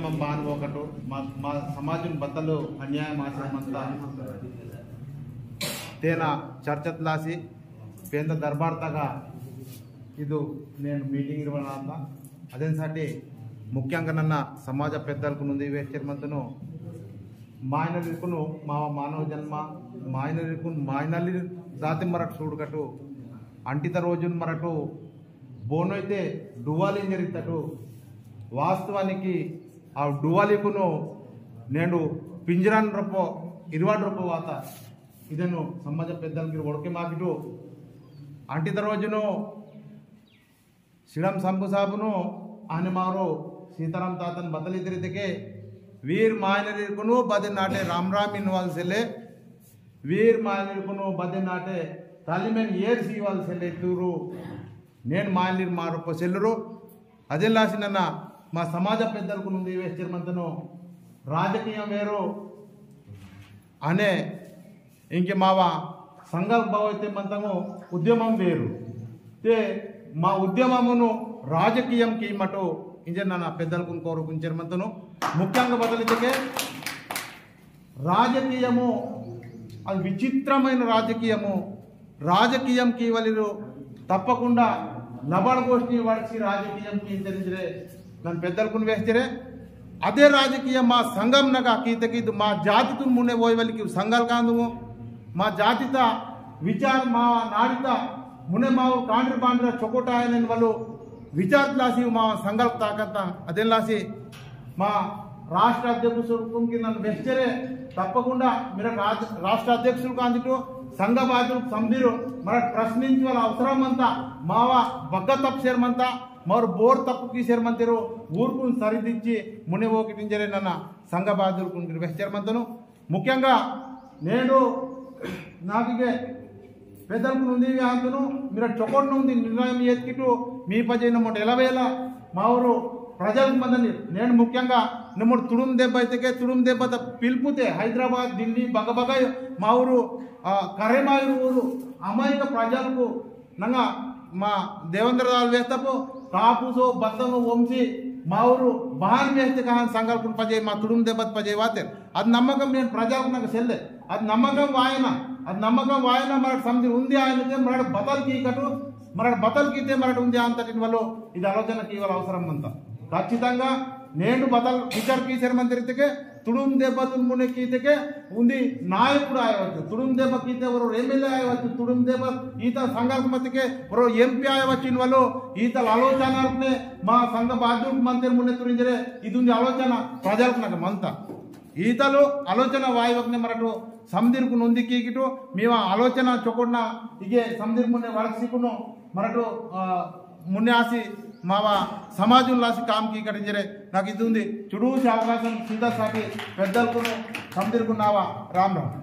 మనం బాను ఒకటు మా మా సమాజం బద్దలు అన్యాయం ఆశ్రమంతా తేన చర్చత్లాసి పేద దర్బార్తగా ಇದು నేను మీటింగ్ ఇవ్వాలంత అదేసాటి ముఖ్యంగా నన్న సమాజ పెద్దలకు నుండి వేశ్చర్మంతను మాయనలికును మా మానవ జన్మ మాయనలికు మాయనలి జాతి మరటు చూడుకటు అంటిత రోజున మరటు బోనైతే డువాలి జరిగితటు వాస్తవానికి ఆ డువాలికును నేను పింజరాన్ రూప ఇరువాడు రూప వాత ಇದನ್ನು ಸಮಾಜ ಪೆದ್ದಲ್ಗಿರು ಒಡಕೆ ಮಾಗಿಟ್ಟು ಅಂಟಿದ రోజును శ్రీరామ్ సంపు సాబును ఆయన మారు సీతారాం తాతను బద్దలిద్దరిదికే వీర్ మాయనరికును బది నాటే రామ్ రామ్ ఇన్వాల్ సెల్లే వీర్ మాయనరికును బది నాటే తల్లిమేన్ ఏర్ సీవాల్ సెల్లే తూరు నేను మాయనీరు మారు సెల్లురు అదే లాసినన్న మా సమాజ పెద్దలకు నుండి వేశ్చర్మంతను రాజకీయం వేరు అనే ఇంక మావ సంఘాల భావైతే మంతము ఉద్యమం వేరు తే మా ఉద్యమమును రాజకీయంకి మటు ఇంజన్ నా పెద్దలకు కోరుకుంచమంతను ముఖ్యంగా బదలితే రాజకీయము అది విచిత్రమైన రాజకీయము రాజకీయంకి వాళ్ళు తప్పకుండా లబడగోష్ఠి వడిచి రాజకీయంకి తెలిసిరే నన్ను పెద్దలకు వేస్తే అదే రాజకీయం మా సంఘం నగా కీతకి మా జాతితో మునే పోయి వాళ్ళకి సంఘాలు కాదు మా జాతిత విచార మా నాడిత మునే మా కాండ్రి పాండ్ర చొకోట ఆయన వాళ్ళు విచారలాసి మా సంఘాలకు తాకంత అదే లాసి మా రాష్ట్ర అధ్యక్షుడికి నన్ను వెచ్చరే తప్పకుండా మీరు రాజ- రాష్ట్ర అధ్యక్షులు కాందిటు సంఘ బాధ్యులు సంధిరు మన ప్రశ్నించి వాళ్ళ అవసరం అంతా మావ బగ్గ తప్పు సేరమంతా మరి బోర్ తప్పుకి సేరమంతారు ఊరుకు సరిదిచ్చి ముని ఓకిటించరే నన్న సంఘ బాధ్యులకు వెచ్చరమంతను ముఖ్యంగా నేను నాకు ఇక పెద్దలకు నుండి అంతను మీరు చొక్కటి నుండి నిర్ణయం ఎత్తికిటు మీ పజైన మొట్ట ఎలవేళ మా ఊరు ప్రజలకు మందని నేను ముఖ్యంగా నిమ్ముడు తుడుం దెబ్బ అయితే తుడుం దెబ్బ పిలుపుతే హైదరాబాద్ ఢిల్లీ బగబగ మా ఊరు ఆ, కరేమాయూరు ఊరు అమాయక ప్రజలకు నంగా మా దేవేంద్ర దాల్ వేస్తపు కాపుసో బద్దము వంశీ మా ఊరు బాగా వేస్తే కానీ సంకల్పం పజే మా తుడుం దెబ్బ పజే వాతే అది నమ్మకం నేను ప్రజలకు నాకు చెల్లె అది నమ్మకం వాయన అది నమ్మకం వాయన మనకు సమితి ఉంది ఆయనకే మనకు బతలు కీకటు మనకు బతలు కీతే మనకు ఉంది అంతటి వల్ల ఇది ఆలోచనకి ఇవాళ అవసరం అంత ఖచ్చితంగా నేను బతలు విచార్ కీసర్ మంత్రికే తుడుం దెబ్బ తుమ్మునే కీతకే ఉంది నాయకుడు ఆయవచ్చు తుడుం దెబ్బ కీతే ఎవరు ఎమ్మెల్యే ఆయవచ్చు తుడుం దెబ్బ ఈత సంఘాలకు మధ్యకే ఎవరు ఎంపీ ఆయవచ్చు వాళ్ళు ఈతల ఆలోచనలనే మా సంఘ బాధ్యులకు మంత్రి మున్నే తురించరే ఇది ఉంది ఆలోచన ప్రజలకు నాకు మంత ఈతలు ఆలోచన వాయువగ్ని మరటు సందిర్కు నొంది కీకిటు మేము ఆలోచన చొక్కున్న ఇగే సందిర్ మున్నే వరసికును మరటు ఆ, మున్నే ఆసి మావ సమాజం లాసి కామ్ కీకటించరే నాకు ఇది ఉంది చుడూసి అవకాశం సిద్ధ సాటి పెద్దలకు సందిర్కున్నావా రామ్ రామ్